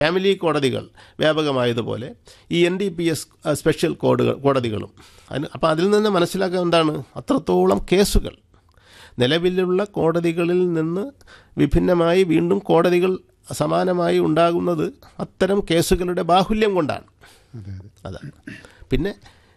Family കോടതികൾ വ്യാപകമായതുപോലെ ഈ N D P S special കോഡുകൾ കോടതികളും അതിന് അപ്പോൾ അതിൽ നിന്ന് മനസ്സിലാക്കുക എന്താണ് അത്രത്തോളം കേസുകൾ നിലവിലുള്ള കോടതികളിൽ നിന്ന് വിഭിന്നമായി വീണ്ടും കോടതികൾ സമാനമായി ഉണ്ടാകുന്നത് അത്തരം കേസുകളുടെ ബാഹുല്യം കൊണ്ടാണ് അതെ അതെ അതാണ് പിന്നെ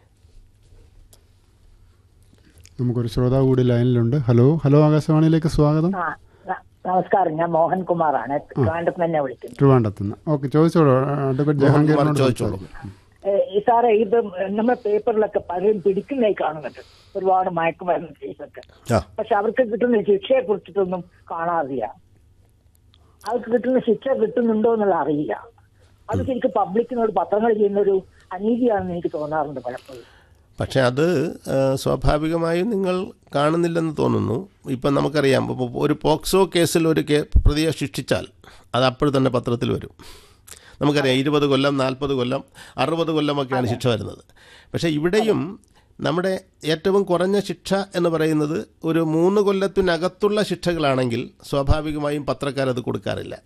നമുക്കൊരു ശ്രോതാവ് കൂടി ലൈനിലുണ്ട് ഹലോ ഹലോ ആകാശവാണിയിലേക്ക് സ്വാഗതം ആ ന- നമസ്കാരം ഞാൻ മോഹൻകുമാറാണ് ട്രിവാൻഡ്രത്ത് തന്നെ വിളിക്കുന്നത് ട്രിവാൻഡത്തുനിന്ന് ഓക്കെ ചോദിച്ചോളൂ അഡ്വക്കേറ്റ് ജഹാംഗീറിനോട് ചോദിച്ചോളൂ. സംസാരിക്കാം. ഏ, ഈ സാറേ ഇത് നമ്മുടെ പേപ്പറിലൊക്കെ പലരും പിടിക്കുന്നതായി കാണുന്നുണ്ട് ഒരുപാട് മയക്കുമരുന്ന് കേസൊക്കെ ആ പക്ഷെ അവർക്ക് കിട്ടുന്ന ശിക്ഷയെ കുറിച്ചിട്ടൊന്നും കാണാറില്ല അവർക്ക് കിട്ടുന്ന ശിക്ഷ കിട്ടുന്നുണ്ടോ എന്നുള്ള അറിയില്ല അത് ശരിക്കും പബ്ലിക്കിനോട് പത്രങ്ങൾ ചെയ്യുന്ന ഒരു അനീതിയാണെന്ന് എനിക്ക് തോന്നാറുണ്ട് പലപ്പോഴും പക്ഷേ അത് ആ, സ്വാഭാവികമായും നിങ്ങൾ കാണുന്നില്ലെന്ന് തോന്നുന്നു ഇപ്പം നമുക്കറിയാം ഇപ്പൊ ഒരു പോക്സോ കേസിൽ ഒരു കേ പ്രതിയെ ശിക്ഷിച്ചാൽ അത് അപ്പോൾ തന്നെ പത്രത്തിൽ വരും നമുക്കറിയാം ഇരുപത് കൊല്ലം നാൽപ്പത് കൊല്ലം അറുപത് കൊല്ലമൊക്കെയാണ് ശിക്ഷ വരുന്നത് പക്ഷേ ഇവിടെയും നമ്മുടെ ഏറ്റവും കുറഞ്ഞ ശിക്ഷ എന്ന് പറയുന്നത് ഒരു മൂന്ന് കൊല്ലത്തിനകത്തുള്ള ശിക്ഷകളാണെങ്കിൽ സ്വാഭാവികമായും പത്രക്കാരത് കൊടുക്കാറില്ല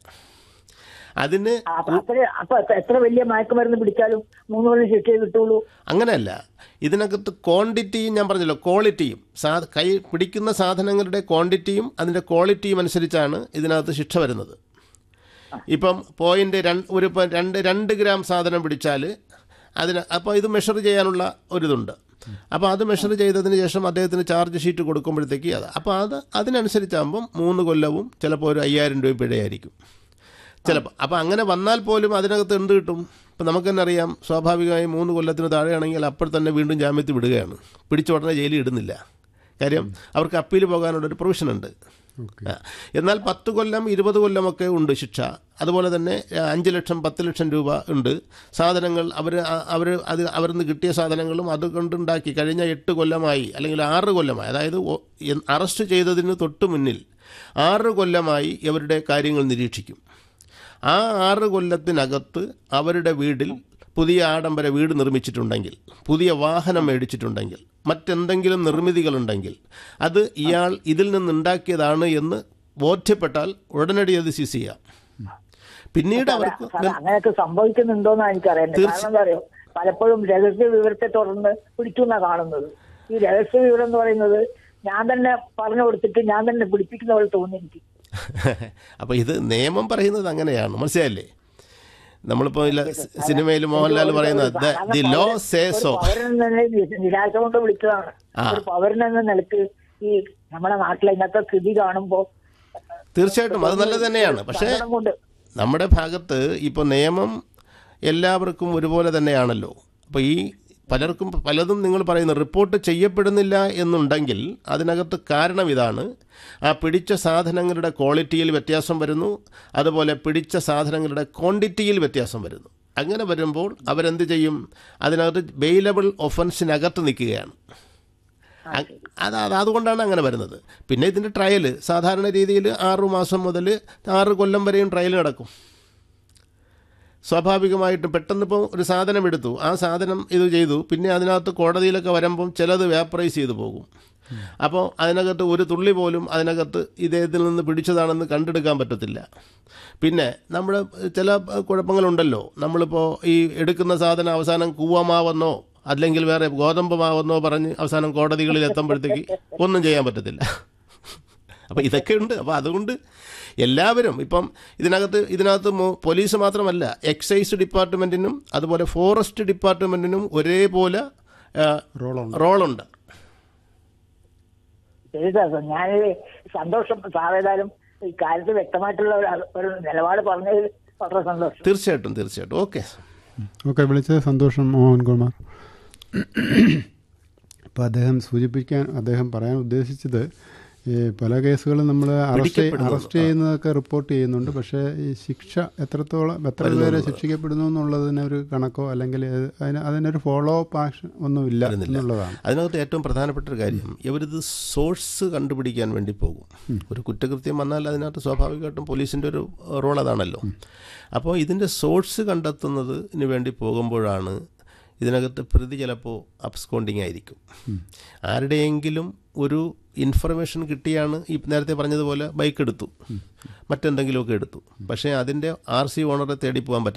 അതിന് ആ, അപ്പൊ അത്ര അപ്പൊ എത്ര വലിയ മയക്കുമരുന്ന് പിടിച്ചാലും മൂന്ന് കൊല്ലം ശിക്ഷയെ കിട്ടുള്ളൂ അങ്ങനെയല്ല ഇതിനകത്ത് ക്വാണ്ടിറ്റിയും ഞാൻ പറഞ്ഞല്ലോ ക്വാളിറ്റിയും സാ കൈ പിടിക്കുന്ന സാധനങ്ങളുടെ ക്വാണ്ടിറ്റിയും അതിൻ്റെ ക്വാളിറ്റിയും അനുസരിച്ചാണ് ഇതിനകത്ത് ശിക്ഷ വരുന്നത് ഇപ്പം പോയിൻ്റ് രണ്ട് ഒരു ഇപ്പം രണ്ട് രണ്ട് ഗ്രാം സാധനം പിടിച്ചാൽ അതിന് അപ്പോൾ ഇത് മെഷർ ചെയ്യാനുള്ള ഒരിതുണ്ട് അപ്പോൾ അത് മെഷർ ചെയ്തതിന് ശേഷം അദ്ദേഹത്തിന് ചാർജ് ഷീറ്റ് കൊടുക്കുമ്പോഴത്തേക്ക് അത് അപ്പോൾ അത് അതിനനുസരിച്ചാകുമ്പം മൂന്ന് കൊല്ലവും ചിലപ്പോൾ ഒരു അയ്യായിരം രൂപ പിഴയായിരിക്കും ചിലപ്പോൾ അപ്പോൾ അങ്ങനെ വന്നാൽ പോലും അതിനകത്ത് എന്ത് കിട്ടും ഇപ്പം നമുക്ക് തന്നെ അറിയാം സ്വാഭാവികമായും മൂന്ന് കൊല്ലത്തിന് താഴെയാണെങ്കിൽ അപ്പോൾ തന്നെ വീണ്ടും ജാമ്യത്തിൽ വിടുകയാണ് പിടിച്ച ഉടനെ ജയിലിൽ ഇടുന്നില്ല കാര്യം അവർക്ക് അപ്പീൽ പോകാനുള്ളൊരു പ്രൊവിഷൻ ഉണ്ട് ഓക്കെ ആ. എന്നാൽ പത്ത് കൊല്ലം ഇരുപത് കൊല്ലമൊക്കെ ഉണ്ട് ശിക്ഷ അതുപോലെ തന്നെ ആ, അഞ്ച് ലക്ഷം പത്ത് ലക്ഷം രൂപ ഉണ്ട് സാധനങ്ങൾ അവർ അവർ അത് അവരിൽ നിന്ന് കിട്ടിയ സാധനങ്ങളും അത് കൊണ്ടുണ്ടാക്കി കഴിഞ്ഞ എട്ട് കൊല്ലമായി അല്ലെങ്കിൽ ആറ് കൊല്ലമായി അതായത് ഒ- എൻ- അറസ്റ്റ് ചെയ്തതിന് തൊട്ട് മുന്നിൽ ആറ് കൊല്ലമായി ഇവരുടെ കാര്യങ്ങൾ നിരീക്ഷിക്കും ആ ആറ് കൊല്ലത്തിനകത്ത് അവരുടെ വീടിൽ പുതിയ ആഡംബര വീട് നിർമ്മിച്ചിട്ടുണ്ടെങ്കിൽ പുതിയ വാഹനം മേടിച്ചിട്ടുണ്ടെങ്കിൽ മറ്റെന്തെങ്കിലും നിർമ്മിതികളുണ്ടെങ്കിൽ അത് ഇയാൾ ഇതിൽ നിന്നുണ്ടാക്കിയതാണ് എന്ന് ബോധ്യപ്പെട്ടാൽ ഉടനടി അത് സീസ് ചെയ്യാം പിന്നീട് അവർക്ക് സാറേ, അങ്ങനെയൊക്കെ സംഭവിക്കുന്നുണ്ടോന്നാണ് എനിക്കറിയേണ്ടത് കാരണം എന്താ അറിയോ പലപ്പോഴും രഹസ്യ വിവരത്തെ തുടർന്ന് പിടിക്കുന്ന കാണുന്നത് ഈ രഹസ്യ വിവരം എന്ന് പറയുന്നത് ഞാൻ തന്നെ പറഞ്ഞു കൊടുത്തിട്ട് ഞാൻ തന്നെ പിടിപ്പിക്കുന്ന പോലെ തോന്നി എനിക്ക് അപ്പോൾ ഇത് നിയമം പറയുന്നത് അങ്ങനെയാണ് മനസ്സിലായില്ലേ നമ്മളിപ്പോൾ ഇല്ല സിനിമയിൽ മോഹൻലാൽ പറയുന്നത് ദി ലോ സേ സോ പൗരൻ തന്നെ നി- നിരാശ കൊണ്ട് വിളിച്ചതാണ് ആ. ഒരു പൗരൻ എന്ന നിലക്ക് ഈ നമ്മുടെ നാട്ടിലെ ഇന്നത്തെ സ്ഥിതി കാണുമ്പോ തീർച്ചയായിട്ടും അത് നല്ലത് തന്നെയാണ് പക്ഷേ സങ്കടം കൊണ്ട് നമ്മുടെ ഭാഗത്ത് ഇപ്പോൾ നിയമം എല്ലാവർക്കും ഒരുപോലെ തന്നെയാണല്ലോ അപ്പോൾ ഈ പലർക്കും പലതും നിങ്ങൾ പറയുന്നു റിപ്പോർട്ട് ചെയ്യപ്പെടുന്നില്ല എന്നുണ്ടെങ്കിൽ അതിനകത്ത് കാരണം ഇതാണ് ആ പിടിച്ച സാധനങ്ങളുടെ ക്വാളിറ്റിയിൽ വ്യത്യാസം വരുന്നു അതുപോലെ പിടിച്ച സാധനങ്ങളുടെ ക്വാണ്ടിറ്റിയിൽ വ്യത്യാസം വരുന്നു അങ്ങനെ വരുമ്പോൾ അവരെന്ത് ചെയ്യും അതിനകത്ത് ബെയിലബിൾ ഒഫൻസിനകത്ത് നിൽക്കുകയാണ് അ- അത് അത് അതുകൊണ്ടാണ് അങ്ങനെ വരുന്നത് പിന്നെ ഇതിൻ്റെ ട്രയൽ സാധാരണ രീതിയിൽ ആറു മാസം മുതൽ ആറ് കൊല്ലം വരെയും ട്രയൽ നടക്കും സ്വാഭാവികമായിട്ടും പെട്ടെന്നിപ്പോൾ ഒരു സാധനം എടുത്തു ആ സാധനം ഇത് ചെയ്തു പിന്നെ അതിനകത്ത് കോടതിയിലൊക്കെ വരുമ്പം ചിലത് വ്യാപ്രൈസ് ചെയ്തു പോകും അപ്പോൾ അതിനകത്ത് ഒരു തുള്ളി പോലും അതിനകത്ത് ഇദ്ദേഹത്തിൽ നിന്ന് പിടിച്ചതാണെന്ന് കണ്ടെടുക്കാൻ പറ്റത്തില്ല പിന്നെ നമ്മൾ ചില കുഴപ്പങ്ങളുണ്ടല്ലോ നമ്മളിപ്പോൾ ഈ എടുക്കുന്ന സാധനം അവസാനം കൂവമാവെന്നോ അല്ലെങ്കിൽ വേറെ ഗോതമ്പ് മാവെന്നോ പറഞ്ഞ് അവസാനം കോടതികളിൽ എത്തുമ്പോഴത്തേക്ക് ഒന്നും ചെയ്യാൻ പറ്റത്തില്ല അപ്പോൾ ഇതൊക്കെ ഉണ്ട് അപ്പോൾ അതുകൊണ്ട് എല്ലാവരും ഇപ്പം ഇതിനകത്ത് ഇതിനകത്ത് മോ- പോലീസ് മാത്രമല്ല എക്സൈസ് ഡിപ്പാർട്ട്മെൻറ്റിനും അതുപോലെ ഫോറസ്റ്റ് ഡിപ്പാർട്ട്മെൻറ്റിനും ഒരേപോലെ ആ, റോളുണ്ട് റോളുണ്ട് ശരി സാർ ഞാൻ സന്തോഷം സാറേതായാലും ഈ കാര്യത്തിൽ വ്യക്തമായിട്ടുള്ള ഒരു അ- ഒരു നിലപാട് പറഞ്ഞതിൽ വളരെ സന്തോഷം തീർച്ചയായിട്ടും തീർച്ചയായിട്ടും ഓക്കെ ഓക്കെ വിളിച്ചത് സന്തോഷം മോഹൻകുമാർ അപ്പോൾ അദ്ദേഹം സൂചിപ്പിക്കാൻ അദ്ദേഹം പറയാൻ ഉദ്ദേശിച്ചത് ഈ പല കേസുകളും നമ്മൾ അറസ്റ്റ് പിടിക്കപ്പെടുന്നു. അറസ്റ്റ് ചെയ്യുന്നതൊക്കെ റിപ്പോർട്ട് ചെയ്യുന്നുണ്ട് പക്ഷേ ഈ ശിക്ഷ എത്രത്തോളം എത്ര പേരെ ശിക്ഷിക്കപ്പെടുന്നു എന്നുള്ളതിന് ഒരു കണക്കോ അല്ലെങ്കിൽ ഏത് അതിന് അതിനൊരു ഫോളോ അപ്പ് ആക്ഷൻ ഒന്നുമില്ല എന്നുള്ളതാണ് അതിനകത്ത് ഏറ്റവും പ്രധാനപ്പെട്ട ഒരു കാര്യം ഇവരിത് സോഴ്സ് കണ്ടുപിടിക്കാൻ വേണ്ടി പോകും ഒരു കുറ്റകൃത്യം വന്നാൽ അതിനകത്ത് സ്വാഭാവികമായിട്ടും പോലീസിൻ്റെ ഒരു റോൾ അതാണല്ലോ അപ്പോൾ ഇതിൻ്റെ സോഴ്സ് കണ്ടെത്തുന്നതിന് വേണ്ടി പോകുമ്പോഴാണ് ഇതിനകത്ത് പ്രതി ചിലപ്പോൾ അബ്സ്കോണ്ടിങ് ആയിരിക്കും ആരുടെയെങ്കിലും ഒരു ഇൻഫർമേഷൻ കിട്ടിയാണ് ഈ നേരത്തെ പറഞ്ഞതുപോലെ ബൈക്ക് എടുത്തു മറ്റെന്തെങ്കിലുമൊക്കെ എടുത്തു പക്ഷേ അതിൻ്റെ ആർ സി ഓണറെ തേടി പോകാൻ പറ്റാത്ത